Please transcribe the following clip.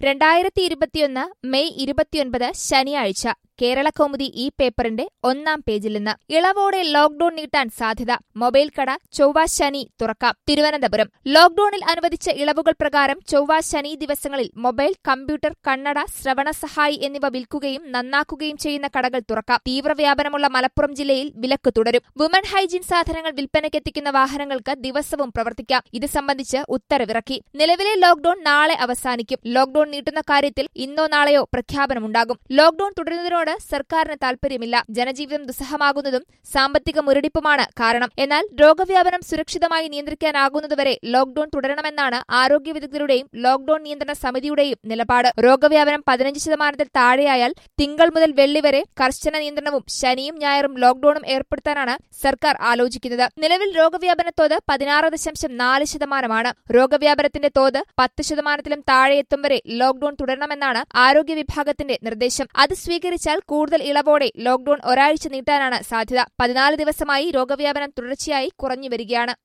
രണ്ടായിരത്തി ഇരുപത്തിയൊന്ന് മെയ് ഇരുപത്തിയൊൻപത് ശനിയാഴ്ച കേരള കൗമുദി ഈ പേപ്പറിന്റെ ഒന്നാം പേജിൽ നിന്ന് ഇളവോടെ ലോക്ഡൌൺ നീട്ടാൻ സാധ്യത മൊബൈൽ കട ചൊവ്വ ശനി തുറക്കാം തിരുവനന്തപുരം ലോക്ഡൌണിൽ അനുവദിച്ച ഇളവുകൾ പ്രകാരം ചൊവ്വ ശനി ദിവസങ്ങളിൽ മൊബൈൽ കമ്പ്യൂട്ടർ കണ്ണട ശ്രവണ സഹായി എന്നിവ വിൽക്കുകയും നന്നാക്കുകയും ചെയ്യുന്ന കടകൾ തുറക്കാം തീവ്രവ്യാപനമുള്ള മലപ്പുറം ജില്ലയിൽ വിലക്ക് തുടരും വുമൺ ഹൈജീൻ സാധനങ്ങൾ വിൽപ്പനയ്ക്കെത്തിക്കുന്ന വാഹനങ്ങൾക്ക് ദിവസവും പ്രവർത്തിക്കാം ഇത് സംബന്ധിച്ച് ഉത്തരവിറക്കി നിലവിലെ ലോക്ഡൌൺ നാളെ അവസാനിക്കും ലോക്ഡൌൺ നീട്ടുന്ന കാര്യത്തിൽ ഇന്നോ നാളെയോ പ്രഖ്യാപനമുണ്ടാകും ലോക്ഡൌൺ തുടരുന്നതിനോട് സർക്കാരിന് താൽപര്യമില്ല ജനജീവിതം ദുസ്സഹമാകുന്നതും സാമ്പത്തിക മുരടിപ്പുമാണ് കാരണം എന്നാൽ രോഗവ്യാപനം സുരക്ഷിതമായി നിയന്ത്രിക്കാനാകുന്നതുവരെ ലോക്ഡൌൺ തുടരണമെന്നാണ് ആരോഗ്യ വിദഗ്ധരുടെയും ലോക്ഡൌൺ നിയന്ത്രണ സമിതിയുടെയും നിലപാട് രോഗവ്യാപനം പതിനഞ്ച് ശതമാനത്തിൽ താഴെയായാൽ തിങ്കൾ മുതൽ വെള്ളി വരെ കർശന നിയന്ത്രണവും ശനിയും ഞായറും ലോക്ഡൌണും ഏർപ്പെടുത്താനാണ് സർക്കാർ ആലോചിക്കുന്നത് നിലവിൽ രോഗവ്യാപന തോത് പതിനാറ് ദശാംശം നാല് ശതമാനമാണ് രോഗവ്യാപനത്തിന്റെ തോത് പത്ത് ശതമാനത്തിലും താഴെ എത്തും വരെ ലോക്ഡൌൺ തുടരണമെന്നാണ് ആരോഗ്യ വിഭാഗത്തിന്റെ നിർദ്ദേശം അത് സ്വീകരിച്ചാൽ കൂടുതൽ ഇളവോടെ ലോക്ഡൌൺ ഒരാഴ്ച നീട്ടാനാണ് സാധ്യത പതിനാല് ദിവസമായി രോഗവ്യാപനം തുടർച്ചയായി കുറഞ്ഞുവരികയാണ്